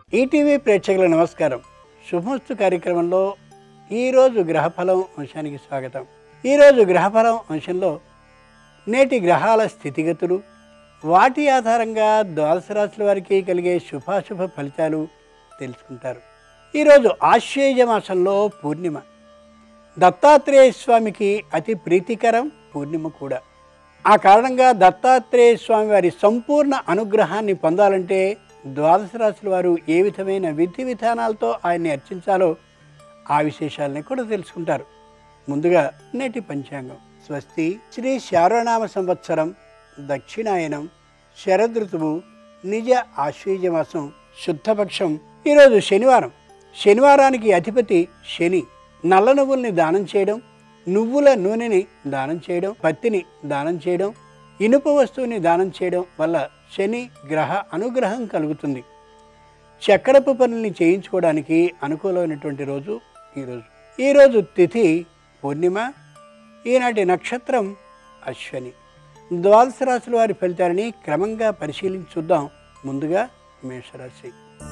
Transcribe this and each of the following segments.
ETV ప్రేక్షకుల నమస్కారం శుభమస్తు కార్యక్రమంలో ఈరోజు గ్రహఫలం అంశానికి స్వాగతం ఈరోజు గ్రహఫలం అంశంలో నేటి గ్రహాల స్థితిగతులు వాటి ఆధారంగా ద్వాదశ రాశుల వారికి కలిగే శుభాశుభ ఫలితాలు తెలుసుకుంటారు ఈరోజు ఆశ్వేజ మాసంలో పూర్ణిమ దత్తాత్రేయ స్వామికి అతి ప్రీతికరం పూర్ణిమ కూడా ఆ కారణంగా దత్తాత్రేయ స్వామి వారి సంపూర్ణ అనుగ్రహాన్ని పొందాలంటే ద్వాదశ రాశుల వారు ఏ విధమైన విధి విధానాలతో ఆయన్ని అర్చించాలో ఆ విశేషాలని కూడా తెలుసుకుంటారు ముందుగా నేటి పంచాంగం స్వస్తి శ్రీ శారనామ సంవత్సరం దక్షిణాయనం శరదృతువు నిజ ఆశ్వీజ మాసం శుద్ధపక్షం ఈరోజు శనివారం శనివారానికి అధిపతి శని నల్ల నువ్వుల్ని దానం చేయడం నువ్వుల నూనెని దానం చేయడం పత్తిని దానం చేయడం ఇనుప వస్తువుని దానం చేయడం వల్ల శని గ్రహ అనుగ్రహం కలుగుతుంది చక్రపు పనుల్ని చేయించుకోవడానికి అనుకూలమైనటువంటి రోజు ఈరోజు ఈరోజు తిథి పూర్ణిమ ఈనాటి నక్షత్రం అశ్వని ద్వాదశ రాశుల వారి ఫలితాలని క్రమంగా పరిశీలించి చూద్దాం ముందుగా మేషరాశి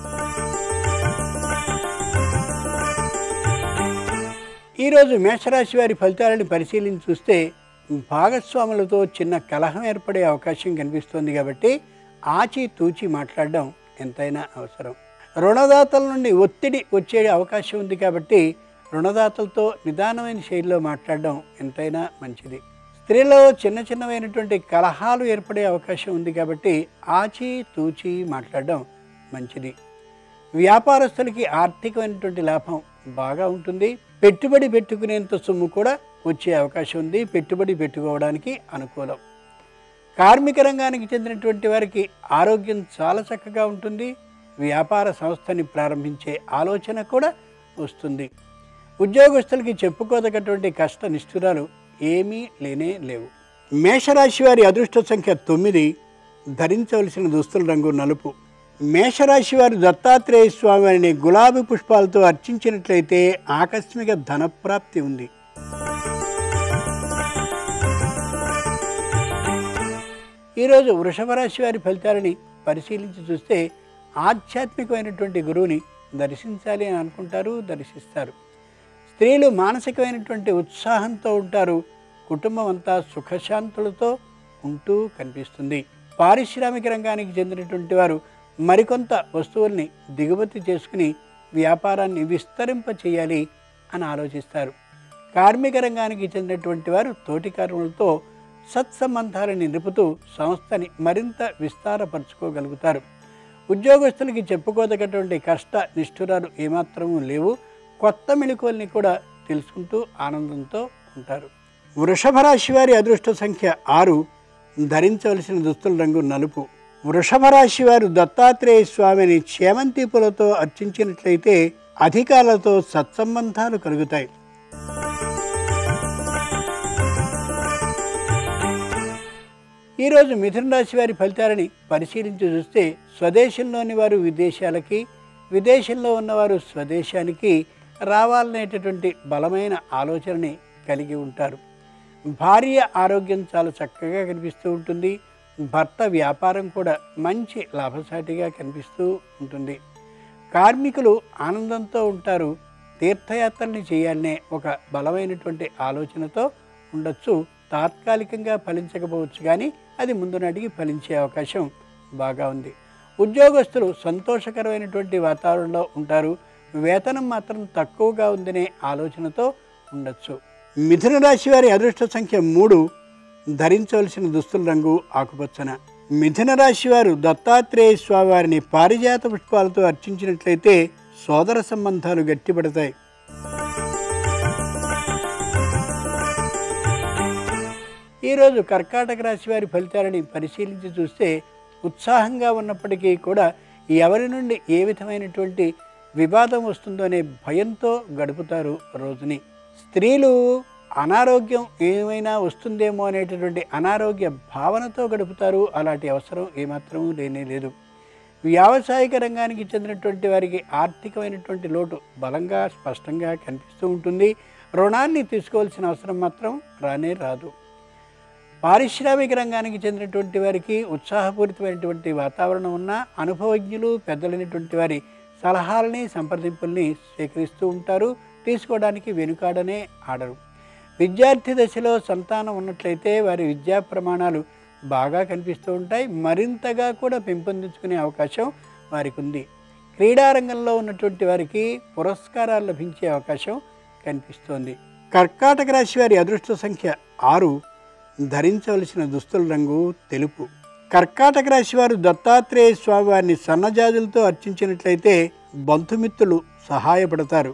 ఈరోజు మేషరాశి వారి ఫలితాలను పరిశీలించి చూస్తే భాగస్వాములతో చిన్న కలహం ఏర్పడే అవకాశం కనిపిస్తోంది కాబట్టి ఆచి తూచి మాట్లాడడం ఎంతైనా అవసరం రుణదాతల నుండి ఒత్తిడి వచ్చే అవకాశం ఉంది కాబట్టి రుణదాతలతో నిదానమైన శైలిలో మాట్లాడడం ఎంతైనా మంచిది స్త్రీలో చిన్న చిన్నవైనటువంటి కలహాలు ఏర్పడే అవకాశం ఉంది కాబట్టి ఆచి తూచి మాట్లాడడం మంచిది వ్యాపారస్తులకి ఆర్థికమైనటువంటి లాభం బాగా ఉంటుంది పెట్టుబడి పెట్టుకునేంత సొమ్ము కూడా వచ్చే అవకాశం ఉంది పెట్టుబడి పెట్టుకోవడానికి అనుకూలం కార్మిక రంగానికి చెందినటువంటి వారికి ఆరోగ్యం చాలా చక్కగా ఉంటుంది వ్యాపార సంస్థని ప్రారంభించే ఆలోచన కూడా వస్తుంది ఉద్యోగస్తులకి చెప్పుకోదగ్గటువంటి కష్ట నిష్ఠురాలు ఏమీ లేనే లేవు మేషరాశి వారి అదృష్ట సంఖ్య తొమ్మిది ధరించవలసిన దుస్తుల రంగు నలుపు మేషరాశి వారు దత్తాత్రేయ స్వామి వారిని గులాబీ పుష్పాలతో అర్చించినట్లయితే ఆకస్మిక ధనప్రాప్తి ఉంది ఈరోజు వృషభ రాశి వారి ఫలితాలని పరిశీలించి చూస్తే ఆధ్యాత్మికమైనటువంటి గురువుని దర్శించాలి అని అనుకుంటారు దర్శిస్తారు స్త్రీలు మానసికమైనటువంటి ఉత్సాహంతో ఉంటారు కుటుంబం అంతా సుఖశాంతులతో ఉంటూ కనిపిస్తుంది పారిశ్రామిక రంగానికి చెందినటువంటి వారు మరికొంత వస్తువుల్ని దిగుమతి చేసుకుని వ్యాపారాన్ని విస్తరింప చేయాలి అని ఆలోచిస్తారు కార్మిక రంగానికి చెందినటువంటి వారు తోటి కార్మికులతో సత్సంబంధాలని నిలుపుతూ సంస్థని మరింత విస్తారపరచుకోగలుగుతారు ఉద్యోగస్తులకి చెప్పుకోదగ్గటువంటి కష్ట నిష్ఠురాలు ఏమాత్రమూ లేవు కొత్త మెళుకువల్ని కూడా తెలుసుకుంటూ ఆనందంతో ఉంటారు వృషభ రాశి వారి అదృష్ట సంఖ్య ఆరు ధరించవలసిన దుస్తుల రంగు నలుపు వృషభ రాశి వారు దత్తాత్రేయ స్వామిని చేమంతి పూలతో అర్చించినట్లయితే అధికారులతో సత్సంబంధాలు కలుగుతాయి ఈరోజు మిథున రాశి వారి ఫలితాలని పరిశీలించి చూస్తే స్వదేశంలోని వారు విదేశాలకి విదేశంలో ఉన్నవారు స్వదేశానికి రావాలనేటటువంటి బలమైన ఆలోచనని కలిగి ఉంటారు భార్య ఆరోగ్యం చాలా చక్కగా కనిపిస్తూ ఉంటుంది భర్త వ్యాపారం కూడా మంచి లాభసాటిగా కనిపిస్తూ ఉంటుంది కార్మికులు ఆనందంతో ఉంటారు తీర్థయాత్రల్ని చేయాలనే ఒక బలమైనటువంటి ఆలోచనతో ఉండొచ్చు తాత్కాలికంగా ఫలించకపోవచ్చు కానీ అది ముందు నాటికి ఫలించే అవకాశం బాగా ఉంది ఉద్యోగస్తులు సంతోషకరమైనటువంటి వాతావరణంలో ఉంటారు వేతనం మాత్రం తక్కువగా ఉందనే ఆలోచనతో ఉండొచ్చు మిథున రాశి వారి అదృష్ట సంఖ్య మూడు ధరించవలసిన దుస్తుల రంగు ఆకుపచ్చన మిథున రాశి వారు దత్తాత్రేయ స్వామి వారిని పారిజాత పుష్పాలతో అర్చించినట్లయితే సోదర సంబంధాలు గట్టిపడతాయి ఈరోజు కర్కాటక రాశి వారి ఫలితాలని పరిశీలించి చూస్తే ఉత్సాహంగా ఉన్నప్పటికీ కూడా ఎవరి నుండి ఏ విధమైనటువంటి వివాదం వస్తుందో అనే భయంతో గడుపుతారు రోజుని స్త్రీలు అనారోగ్యం ఏమైనా వస్తుందేమో అనేటటువంటి అనారోగ్య భావనతో గడుపుతారు అలాంటి అవసరం ఏమాత్రం లేనే లేదు వ్యావసాయిక రంగానికి చెందినటువంటి వారికి ఆర్థికమైనటువంటి లోటు బలంగా స్పష్టంగా కనిపిస్తూ ఉంటుంది రుణాన్ని తీసుకోవాల్సిన అవసరం మాత్రం రానే రాదు పారిశ్రామిక రంగానికి చెందినటువంటి వారికి ఉత్సాహపూరితమైనటువంటి వాతావరణం ఉన్న అనుభవజ్ఞులు పెద్దలైనటువంటి వారి సలహాలని సంప్రదింపుల్ని స్వీకరిస్తూ ఉంటారు తీసుకోవడానికి వెనుకాడనే ఆడరు విద్యార్థి దశలో సంతానం ఉన్నట్లయితే వారి విద్యా ప్రమాణాలు బాగా కనిపిస్తూ ఉంటాయి మరింతగా కూడా పెంపొందించుకునే అవకాశం వారికి ఉంది క్రీడారంగంలో ఉన్నటువంటి వారికి పురస్కారాలు లభించే అవకాశం కనిపిస్తోంది కర్కాటక రాశి వారి అదృష్ట సంఖ్య ఆరు ధరించవలసిన దుస్తుల రంగు తెలుపు కర్కాటక రాశి వారు దత్తాత్రేయ స్వామి వారిని సన్నజాజులతో అర్చించినట్లయితే బంధుమిత్రులు సహాయపడతారు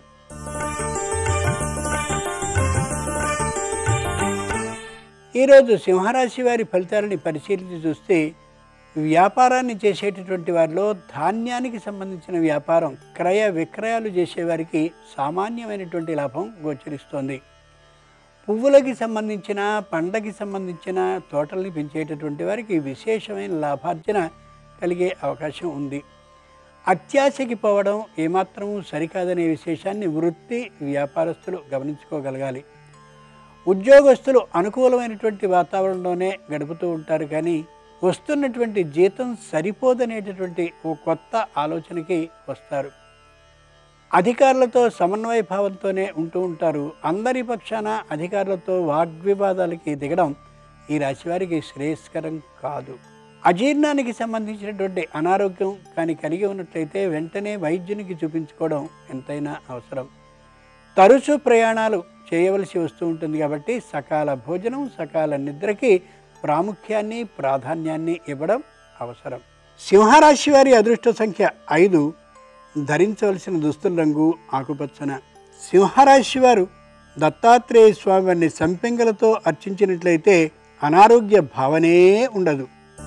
ఈరోజు సింహరాశి వారి ఫలితాలని పరిశీలించి చూస్తే వ్యాపారాన్ని చేసేటటువంటి వారిలో ధాన్యానికి సంబంధించిన వ్యాపారం క్రయ విక్రయాలు చేసేవారికి సామాన్యమైనటువంటి లాభం గోచరిస్తోంది పువ్వులకి సంబంధించిన పండ్లకి సంబంధించిన తోటల్ని పెంచేటటువంటి వారికి విశేషమైన లాభార్జన కలిగే అవకాశం ఉంది అత్యాశకి పోవడం ఏమాత్రము సరికాదనే విశేషాన్ని వృత్తి వ్యాపారస్తులు గమనించుకోగలగాలి ఉద్యోగస్తులు అనుకూలమైనటువంటి వాతావరణంలోనే గడుపుతూ ఉంటారు కానీ వస్తున్నటువంటి జీతం సరిపోదనేటటువంటి ఓ కొత్త ఆలోచనకి వస్తారు అధికారులతో సమన్వయ భావంతోనే ఉంటూ ఉంటారు అందరి పక్షాన అధికారులతో వాగ్వివాదాలకి దిగడం ఈ రాశివారికి శ్రేయస్కరం కాదు అజీర్ణానికి సంబంధించినటువంటి అనారోగ్యం కానీ కలిగి ఉన్నట్లయితే వెంటనే వైద్యునికి చూపించుకోవడం ఎంతైనా అవసరం తరచూ ప్రయాణాలు చేయవలసి వస్తూ ఉంటుంది కాబట్టి సకాల భోజనం సకాల నిద్రకి ప్రాముఖ్యాన్ని ప్రాధాన్యాన్ని ఇవ్వడం అవసరం సింహరాశి వారి అదృష్ట సంఖ్య ఐదు ధరించవలసిన దుస్తుల రంగు ఆకుపచ్చన సింహరాశి వారు దత్తాత్రేయ స్వామి వారిని సంపెంగలతో అర్చించినట్లయితే అనారోగ్య భావనే ఉండదు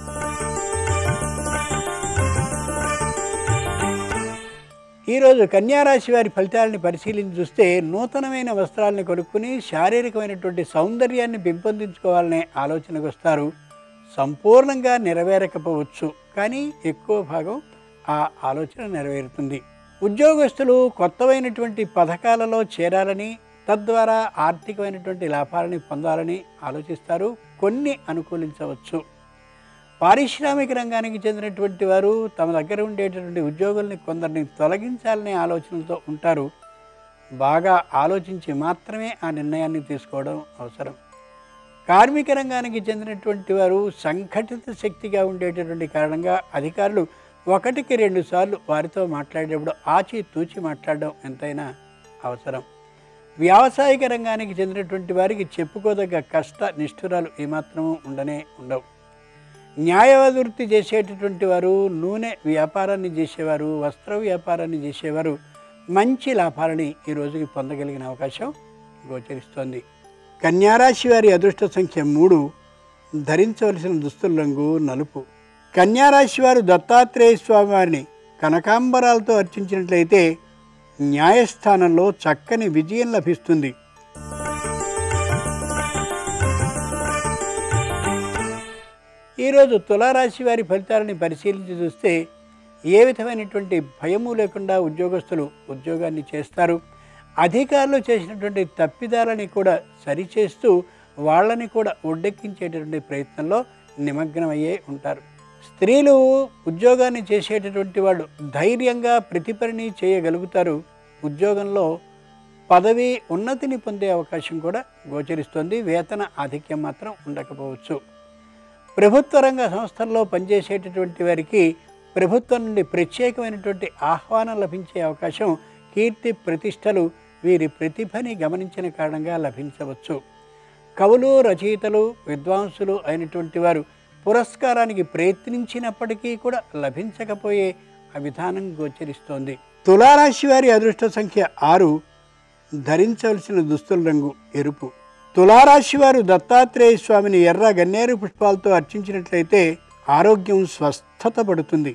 ఈరోజు కన్యారాశి వారి ఫలితాలని పరిశీలించి చూస్తే నూతనమైన వస్త్రాలను కొనుక్కుని శారీరకమైనటువంటి సౌందర్యాన్ని పెంపొందించుకోవాలనే ఆలోచనకు వస్తారు సంపూర్ణంగా నెరవేరకపోవచ్చు కానీ ఎక్కువ భాగం ఆ ఆలోచన నెరవేరుతుంది ఉద్యోగస్తులు కొత్తవైనటువంటి పథకాలలో చేరాలని తద్వారా ఆర్థికమైనటువంటి లాభాలని పొందాలని ఆలోచిస్తారు కొన్ని అనుకూలించవచ్చు పారిశ్రామిక రంగానికి చెందినటువంటి వారు తమ దగ్గర ఉండేటటువంటి ఉద్యోగుల్ని కొందరిని తొలగించాలనే ఆలోచనతో ఉంటారు బాగా ఆలోచించి మాత్రమే ఆ నిర్ణయాన్ని తీసుకోవడం అవసరం కార్మిక రంగానికి చెందినటువంటి వారు సంఘటిత శక్తిగా ఉండేటటువంటి కారణంగా అధికారులు ఒకటికి రెండు సార్లు వారితో మాట్లాడేటప్పుడు ఆచి తూచి మాట్లాడడం ఎంతైనా అవసరం వ్యావసాయిక రంగానికి చెందినటువంటి వారికి చెప్పుకోదగ్గ కష్ట నిష్ఠురాలు ఏమాత్రము ఉండనే ఉండవు న్యాయవృత్తి చేసేటటువంటి వారు నూనె వ్యాపారాన్ని చేసేవారు వస్త్ర వ్యాపారాన్ని చేసేవారు మంచి లాభాలని ఈ రోజుకి పొందగలిగిన అవకాశం గోచరిస్తోంది కన్యారాశి వారి అదృష్ట సంఖ్య మూడు ధరించవలసిన దుస్తుల రంగు నలుపు కన్యారాశి వారు దత్తాత్రేయ స్వామి వారిని కనకాంబరాలతో అర్చించినట్లయితే న్యాయస్థానంలో చక్కని విజయం లభిస్తుంది ఈరోజు తులారాశి వారి ఫలితాలని పరిశీలించి చూస్తే ఏ విధమైనటువంటి భయము లేకుండా ఉద్యోగస్తులు ఉద్యోగాన్ని చేస్తారు అధికారులు చేసినటువంటి తప్పిదాలని కూడా సరిచేస్తూ వాళ్ళని కూడా ఒడ్డెక్కించేటటువంటి ప్రయత్నంలో నిమగ్నమయ్యే ఉంటారు స్త్రీలు ఉద్యోగాన్ని చేసేటటువంటి వాళ్ళు ధైర్యంగా ప్రతి పనిని చేయగలుగుతారు ఉద్యోగంలో పదవి ఉన్నతిని పొందే అవకాశం కూడా గోచరిస్తుంది వేతన ఆధిక్యం మాత్రం ఉండకపోవచ్చు ప్రభుత్వ రంగ సంస్థల్లో పనిచేసేటటువంటి వారికి ప్రభుత్వం నుండి ప్రత్యేకమైనటువంటి ఆహ్వానం లభించే అవకాశం కీర్తి ప్రతిష్టలు వీరి ప్రతిభని గమనించిన కారణంగా లభించవచ్చు కవులు రచయితలు విద్వాంసులు అయినటువంటి వారు పురస్కారానికి ప్రయత్నించినప్పటికీ కూడా లభించకపోయే ఆ విధానం గోచరిస్తోంది తులారాశి వారి అదృష్ట సంఖ్య ఆరు ధరించవలసిన దుస్తుల రంగు ఎరుపు తులారాశి వారు దత్తాత్రేయ స్వామిని ఎర్ర గన్నేరు పుష్పాలతో అర్చించినట్లయితే ఆరోగ్యం స్వస్థత పడుతుంది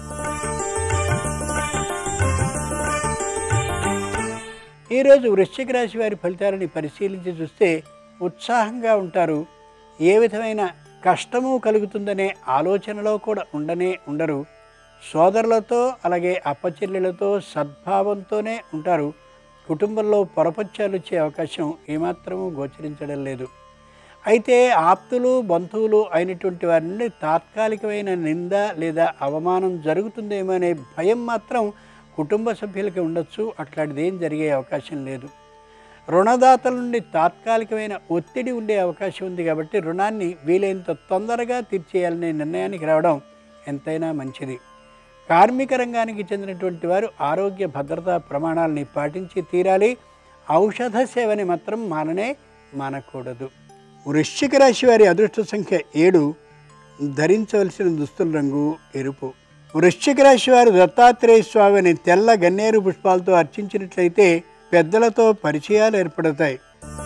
ఈరోజు వృశ్చిక రాశి వారి ఫలితాలని పరిశీలించి చూస్తే ఉత్సాహంగా ఉంటారు ఏ విధమైన కష్టము కలుగుతుందనే ఆలోచనలో కూడా ఉండనే ఉండరు సోదరులతో అలాగే అప్పచెల్లెలతో సద్భావంతోనే ఉంటారు కుటుంబంలో పొరపచ్చాలు వచ్చే అవకాశం ఏమాత్రము గోచరించడం లేదు అయితే ఆప్తులు బంధువులు అయినటువంటి వారి నుండి తాత్కాలికమైన నింద లేదా అవమానం జరుగుతుందేమో అనే భయం మాత్రం కుటుంబ సభ్యులకి ఉండొచ్చు అట్లాంటిది ఏం జరిగే అవకాశం లేదు రుణదాతల నుండి తాత్కాలికమైన ఒత్తిడి ఉండే అవకాశం ఉంది కాబట్టి రుణాన్ని వీలైనంత తొందరగా తీర్చేయాలనే నిర్ణయానికి రావడం ఎంతైనా మంచిది కార్మిక రంగానికి చెందినటువంటి వారు ఆరోగ్య భద్రతా ప్రమాణాలని పాటించి తీరాలి ఔషధ సేవని మాత్రం మాననే మానకూడదు వృశ్చిక రాశి వారి అదృష్ట సంఖ్య ఏడు ధరించవలసిన దుస్తుల రంగు ఎరుపు వృశ్చిక రాశి వారు దత్తాత్రేయ స్వామిని తెల్ల గన్నేరు పుష్పాలతో అర్చించినట్లయితే పెద్దలతో పరిచయాలు ఏర్పడతాయి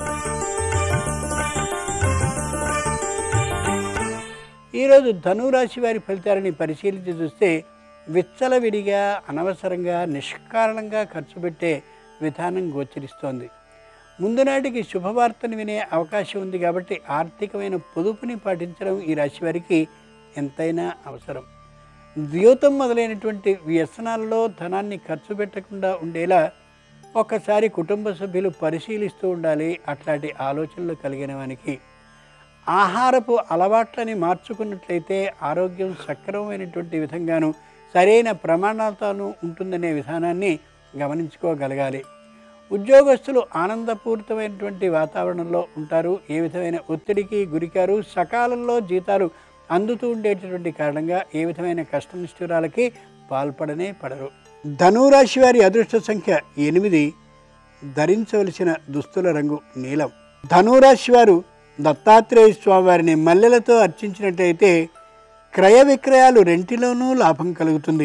ఈరోజు ధనురాశి వారి ఫలితాలని పరిశీలించి చూస్తే విచ్చలవిడిగా అనవసరంగా నిష్కారణంగా ఖర్చు పెట్టే విధానం గోచరిస్తోంది ముందు నాటికి శుభవార్తను వినే అవకాశం ఉంది కాబట్టి ఆర్థికమైన పొదుపుని పాటించడం ఈ రాశి వారికి ఎంతైనా అవసరం ద్యూతం మొదలైనటువంటి వ్యసనాలలో ధనాన్ని ఖర్చు పెట్టకుండా ఉండేలా ఒక్కసారి కుటుంబ సభ్యులు పరిశీలిస్తూ ఉండాలి అట్లాంటి ఆలోచనలు కలిగిన వానికి ఆహారపు అలవాట్లని మార్చుకున్నట్లయితే ఆరోగ్యం సక్రమమైనటువంటి విధంగాను సరైన ప్రమాణాలతోనూ ఉంటుందనే విధానాన్ని గమనించుకోగలగాలి ఉద్యోగస్తులు ఆనందపూరితమైనటువంటి వాతావరణంలో ఉంటారు ఏ విధమైన ఒత్తిడికి గురికారు సకాలంలో జీతాలు అందుతూ ఉండేటటువంటి కారణంగా ఏ విధమైన కష్టనిష్ఠురాలకి పాల్పడనే పడరు ధనురాశి వారి అదృష్ట సంఖ్య ఎనిమిది ధరించవలసిన దుస్తుల రంగు నీలం ధనురాశి వారు దత్తాత్రేయ స్వామి వారిని మల్లెలతో అర్చించినట్లయితే క్రయ విక్రయాలు రెంటిలోనూ లాభం కలుగుతుంది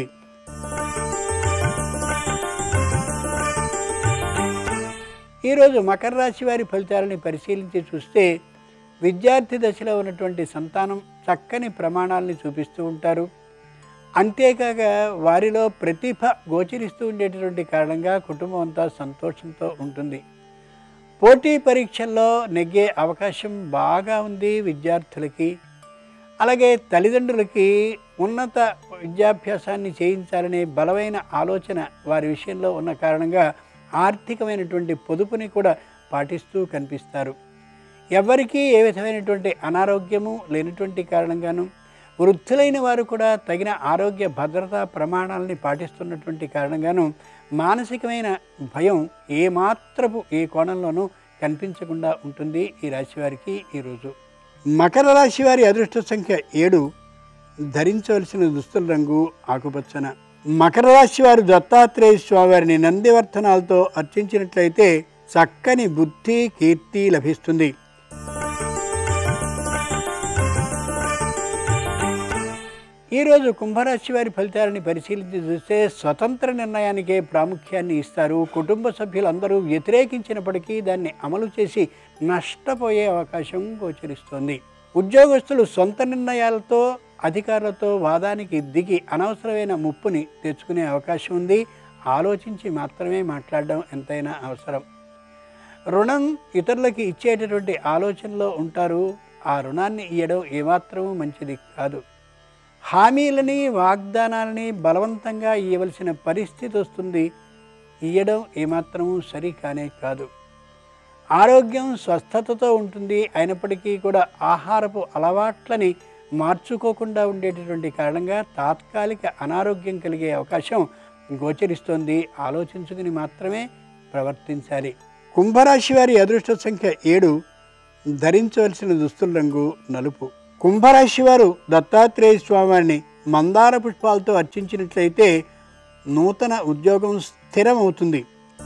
ఈరోజు మకర రాశి వారి ఫలితాలని పరిశీలించి చూస్తే విద్యార్థి దశలో ఉన్నటువంటి సంతానం చక్కని ప్రమాణాలని చూపిస్తూ ఉంటారు అంతేకాక వారిలో ప్రతిభ గోచరిస్తూ ఉండేటటువంటి కారణంగా కుటుంబం అంతా సంతోషంతో ఉంటుంది పోటీ పరీక్షల్లో నెగ్గే అవకాశం బాగా ఉంది విద్యార్థులకి అలాగే తల్లిదండ్రులకి ఉన్నత విద్యాభ్యాసాన్ని చేయించాలనే బలమైన ఆలోచన వారి విషయంలో ఉన్న కారణంగా ఆర్థికమైనటువంటి పొదుపుని కూడా పాటిస్తూ కనిపిస్తారు ఎవరికీ ఏ విధమైనటువంటి అనారోగ్యము లేనటువంటి కారణంగాను వృద్ధులైన వారు కూడా తగిన ఆరోగ్య భద్రతా ప్రమాణాలని పాటిస్తున్నటువంటి కారణంగాను మానసికమైన భయం ఏమాత్రపు ఏ కోణంలోనూ కనిపించకుండా ఉంటుంది ఈ రాశి వారికి ఈరోజు మకర రాశి వారి అదృష్ట సంఖ్య ఏడు ధరించవలసిన దుస్తుల రంగు ఆకుపచ్చన మకర రాశి వారు దత్తాత్రేయ స్వామి వారిని నందివర్ధనాలతో అర్చించినట్లయితే చక్కని బుద్ధి కీర్తి లభిస్తుంది ఈరోజు కుంభరాశి వారి ఫలితాలని పరిశీలించి చూస్తే స్వతంత్ర నిర్ణయానికే ప్రాముఖ్యాన్ని ఇస్తారు కుటుంబ సభ్యులందరూ వ్యతిరేకించినప్పటికీ దాన్ని అమలు చేసి నష్టపోయే అవకాశం గోచరిస్తోంది ఉద్యోగస్తులు సొంత నిర్ణయాలతో అధికారులతో వాదానికి దిగి అనవసరమైన ముప్పుని తెచ్చుకునే అవకాశం ఉంది ఆలోచించి మాత్రమే మాట్లాడడం ఎంతైనా అవసరం రుణం ఇతరులకి ఇచ్చేటటువంటి ఆలోచనలో ఉంటారు ఆ రుణాన్ని ఇవ్వడం ఏమాత్రమూ మంచిది కాదు హామీలని వాగ్దానాలని బలవంతంగా ఇవ్వవలసిన పరిస్థితి వస్తుంది ఇవ్వడం ఏమాత్రమూ సరి కానే కాదు ఆరోగ్యం స్వస్థతతో ఉంటుంది అయినప్పటికీ కూడా ఆహారపు అలవాట్లని మార్చుకోకుండా ఉండేటటువంటి కారణంగా తాత్కాలిక అనారోగ్యం కలిగే అవకాశం గోచరిస్తోంది ఆలోచించుకుని మాత్రమే ప్రవర్తించాలి కుంభరాశి వారి అదృష్ట సంఖ్య ఏడు ధరించవలసిన దుస్తుల రంగు నలుపు కుంభరాశి వారు దత్తాత్రేయ స్వామిని మందార పుష్పాలతో అర్చించినట్లయితే నూతన ఉద్యోగం స్థిరమవుతుంది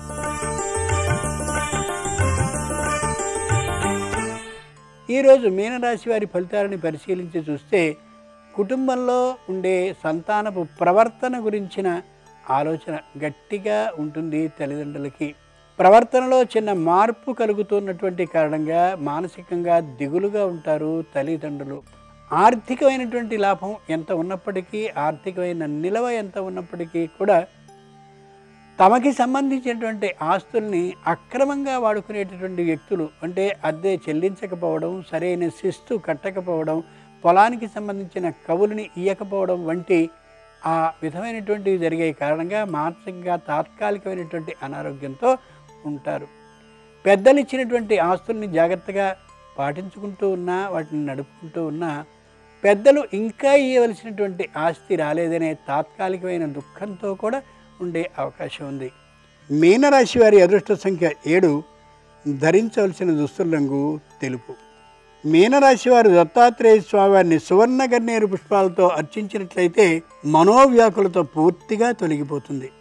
ఈరోజు మీనరాశి వారి ఫలితాలను పరిశీలించి చూస్తే కుటుంబంలో ఉండే సంతానపు ప్రవర్తన గురించిన ఆలోచన గట్టిగా ఉంటుంది తల్లిదండ్రులకి ప్రవర్తనలో చిన్న మార్పు కలుగుతున్నటువంటి కారణంగా మానసికంగా దిగులుగా ఉంటారు తల్లిదండ్రులు ఆర్థికమైనటువంటి లాభం ఎంత ఉన్నప్పటికీ ఆర్థికమైన నిలవ ఎంత ఉన్నప్పటికీ కూడా తమకి సంబంధించినటువంటి ఆస్తుల్ని అక్రమంగా వాడుకునేటటువంటి వ్యక్తులు అంటే అద్దె చెల్లించకపోవడం సరైన శిస్తు కట్టకపోవడం పొలానికి సంబంధించిన కవులని ఇయ్యకపోవడం వంటి ఆ విధమైనటువంటివి జరిగే కారణంగా మానసికంగా తాత్కాలికమైనటువంటి అనారోగ్యంతో ఉంటారు పెద్దలు ఇచ్చినటువంటి ఆస్తుల్ని జాగ్రత్తగా పాటించుకుంటూ ఉన్నా వాటిని నడుపుకుంటూ ఉన్నా పెద్దలు ఇంకా ఇవ్వవలసినటువంటి ఆస్తి రాలేదనే తాత్కాలికమైన దుఃఖంతో కూడా ఉండే అవకాశం ఉంది మీనరాశి వారి అదృష్ట సంఖ్య ఏడు ధరించవలసిన దుస్తుల రంగు తెలుపు మీనరాశి వారు దత్తాత్రేయ స్వామివారిని సువర్ణ గన్నేరు పుష్పాలతో అర్చించినట్లయితే మనోవ్యాకులతో పూర్తిగా తొలగిపోతుంది